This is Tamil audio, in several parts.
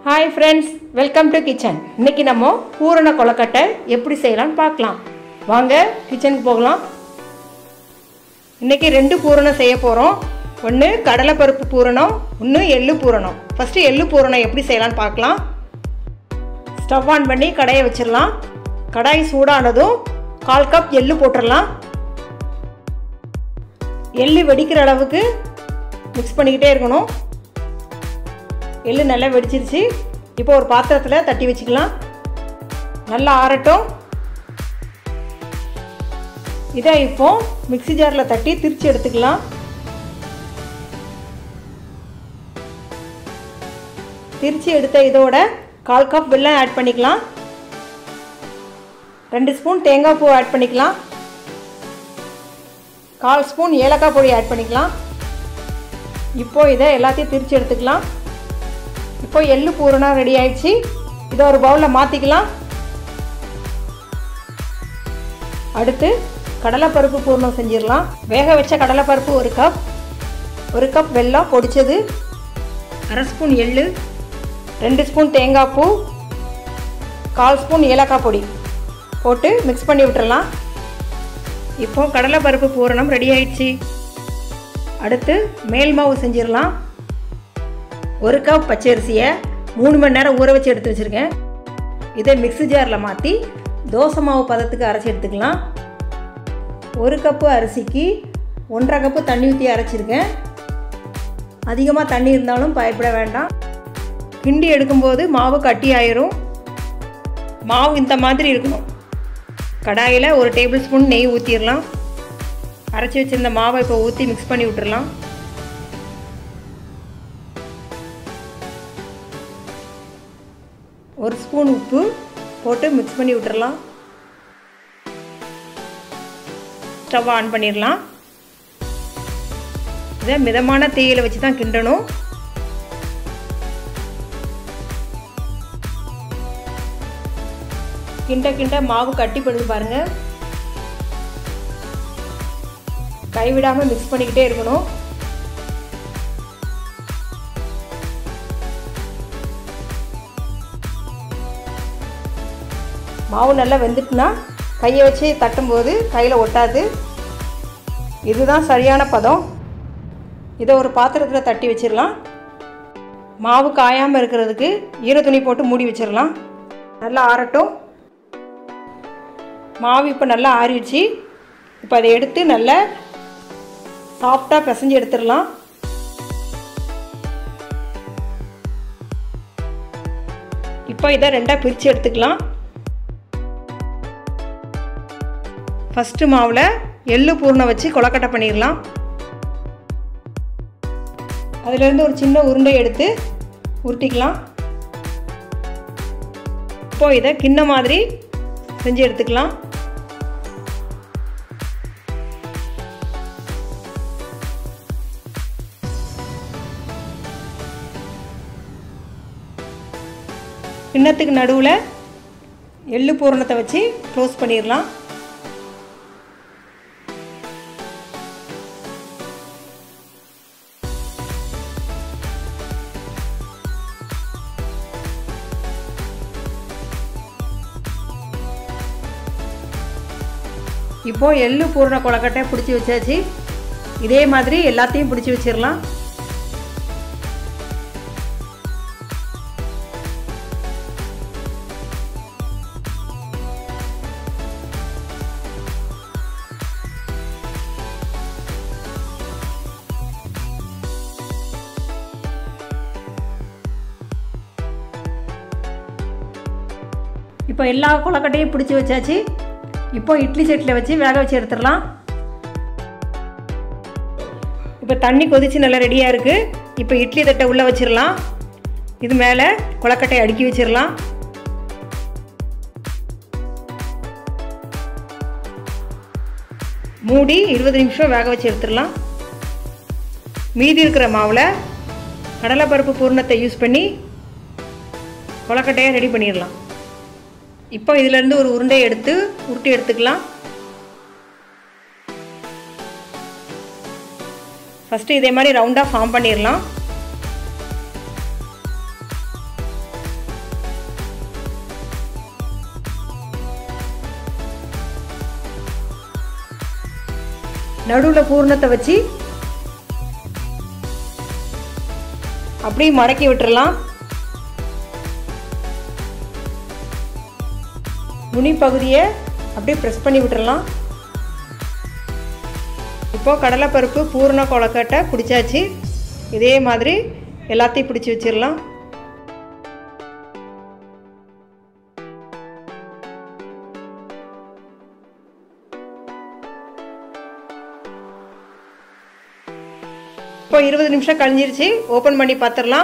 hi friends welcome to kitchen இன்னைக்கு நம்ம பூரண கொலக்கட்டை எப்படி செய்யலாம்னு பார்க்கலாம் வாங்க கிச்சனுக்கு போகலாம் இன்னைக்கு ரெண்டு பூரணம் செய்ய போகிறோம் ஒன்று கடலைப்பருப்பு பூரணம் ஒன்று எள்ளு பூரணம் ஃபஸ்ட்டு எள்ளு பூரணம் எப்படி செய்யலாம்னு பார்க்கலாம் ஸ்டவ் ஆன் பண்ணி கடையை வச்சிடலாம் கடாய் சூடானதும் கால் கப் எள்ளு போட்டுடலாம் எள்ளு வெடிக்கிற அளவுக்கு மிக்ஸ் பண்ணிக்கிட்டே இருக்கணும் எள்ளு நல்லா வெடிச்சிருச்சு இப்போ ஒரு பாத்திரத்தில் தட்டி வச்சுக்கலாம் நல்லா ஆறட்டும் இதை இப்போ மிக்ஸி ஜாரில் தட்டி திரிச்சு எடுத்துக்கலாம் திரிச்சு எடுத்த இதோட கால் கப் வெல்லம் ஆட் பண்ணிக்கலாம் ரெண்டு ஸ்பூன் தேங்காய் பூ ஆட் பண்ணிக்கலாம் கால் ஸ்பூன் ஏலக்காய் பொடி ஆட் பண்ணிக்கலாம் இப்போ இதை எல்லாத்தையும் திரிச்சு எடுத்துக்கலாம் இப்போ எள்ளு பூரணம் ரெடி ஆயிடுச்சு இதை ஒரு பவுலில் மாற்றிக்கலாம் அடுத்து கடலைப்பருப்பு பூர்ணம் செஞ்சிடலாம் வேக வச்ச கடலைப்பருப்பு ஒரு கப் ஒரு கப் வெல்லம் பொடிச்சது அரை ஸ்பூன் எள்ளு ரெண்டு ஸ்பூன் தேங்காய் பூ கால் ஸ்பூன் ஏலக்காய் பொடி போட்டு மிக்ஸ் பண்ணி விட்டுறலாம் இப்போ கடலைப்பருப்பு பூரணம் ரெடி ஆயிடுச்சு அடுத்து மேல் மாவு செஞ்சிடலாம் ஒரு கப் பச்சரிசியை மூணு மணி நேரம் ஊற வச்சு எடுத்து வச்சுருக்கேன் இதை மிக்ஸி ஜாரில் மாற்றி தோசை மாவு பதத்துக்கு அரைச்சி எடுத்துக்கலாம் ஒரு கப்பு அரிசிக்கு ஒன்றரை கப்பு தண்ணி ஊற்றி அரைச்சிருக்கேன் அதிகமாக தண்ணி இருந்தாலும் பயப்பட வேண்டாம் கிண்டி எடுக்கும்போது மாவு கட்டி ஆயிரும் மாவு இந்த மாதிரி இருக்கணும் கடாயில் ஒரு டேபிள் ஸ்பூன் நெய் ஊற்றிடலாம் அரைச்சி வச்சுருந்த மாவை இப்போ ஊற்றி மிக்ஸ் பண்ணி விட்டுறலாம் ஒரு ஸ்பூன் உப்பு போட்டு மிக்ஸ் பண்ணி விட்டுறலாம் ஸ்டவ் ஆன் பண்ணிடலாம் இதை மிதமான தீயில் வச்சு தான் கிண்டணும் கிண்ட கிண்ட மாவு கட்டி பண்ணுது பாருங்க கைவிடாமல் மிக்ஸ் பண்ணிக்கிட்டே இருக்கணும் மாவு நல்லா வெந்துட்டுனா கையை வச்சு தட்டும்போது கையில் ஒட்டாது இதுதான் சரியான பதம் இதை ஒரு பாத்திரத்தில் தட்டி வச்சிடலாம் மாவு காயாமல் இருக்கிறதுக்கு ஈர துணி போட்டு மூடி வச்சிடலாம் நல்லா ஆறட்டும் மாவு இப்போ நல்லா ஆறிடுச்சு இப்போ அதை எடுத்து நல்லா சாஃப்டாக பிசைஞ்சு எடுத்துடலாம் இப்போ இதை ரெண்டாக பிரித்து எடுத்துக்கலாம் ஃபஸ்ட்டு மாவில் எள்ளு பூர்ணம் வச்சு கொலக்கட்டை பண்ணிடலாம் அதிலேருந்து ஒரு சின்ன உருண்டை எடுத்து உருட்டிக்கலாம் இப்போது இதை கிண்ண மாதிரி செஞ்சு எடுத்துக்கலாம் கிண்ணத்துக்கு நடுவில் எள்ளு பூரணத்தை வச்சு க்ளோஸ் பண்ணிடலாம் இப்போது எள்ளு பூரண கொலக்கட்டை பிடிச்சி வச்சாச்சு இதே மாதிரி எல்லாத்தையும் பிடிச்சி வச்சிடலாம் இப்போ எல்லா கொலக்கட்டையும் பிடிச்சி வச்சாச்சு இப்போ இட்லி செட்டில் வச்சு வேக வச்சு எடுத்துடலாம் இப்போ தண்ணி கொதித்து நல்லா ரெடியாக இருக்குது இப்போ இட்லி தட்டை உள்ளே வச்சிடலாம் இது மேலே கொலக்கட்டையை அடுக்கி வச்சிடலாம் மூடி இருபது நிமிஷம் வேக வச்சு எடுத்துடலாம் மீதி இருக்கிற மாவில் கடலைப்பருப்பு பூர்ணத்தை யூஸ் பண்ணி கொலக்கட்டையை ரெடி பண்ணிடலாம் இப்போ இதிலேருந்து ஒரு உருண்டையை எடுத்து உருட்டி எடுத்துக்கலாம் ஃபஸ்ட்டு இதே மாதிரி ரவுண்டாக ஃபார்ம் பண்ணிடலாம் நடுவில் பூர்ணத்தை வச்சு அப்படியே மடக்கி விட்டுறலாம் நுனி பகுதியை அப்படியே ப்ரெஸ் பண்ணி விட்டுறலாம் இப்போது கடலைப்பருப்பு பூரண கொலக்கட்டை பிடிச்சாச்சு இதே மாதிரி எல்லாத்தையும் பிடிச்சி வச்சிடலாம் இப்போ இருபது நிமிஷம் கழிஞ்சிருச்சு ஓப்பன் பண்ணி பார்த்துடலாம்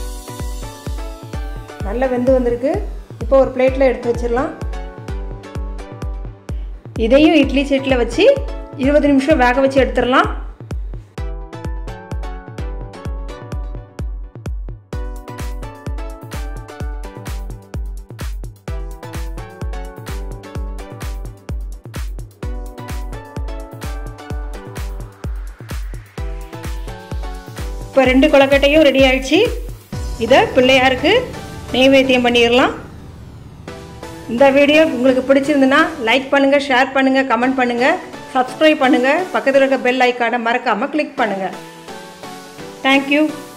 நல்லா வெந்து வந்திருக்கு இப்போ ஒரு பிளேட்டில் எடுத்து வச்சிடலாம் இதையும் இட்லி செட்டில் வச்சு இருபது நிமிஷம் வேக வச்சு எடுத்துடலாம் இப்போ ரெண்டு கொலக்கட்டையும் ரெடி ஆயிடுச்சு இதை பிள்ளையாருக்கு நெய்வேத்தியம் பண்ணிடலாம் இந்த வீடியோ உங்களுக்கு பிடிச்சிருந்துன்னா லைக் பண்ணுங்கள் ஷேர் பண்ணுங்கள் கமெண்ட் பண்ணுங்கள் சப்ஸ்கிரைப் பண்ணுங்கள் பக்கத்தில் இருக்க பெல் ஐக்கானை மறக்காமல் கிளிக் பண்ணுங்கள் தேங்க்யூ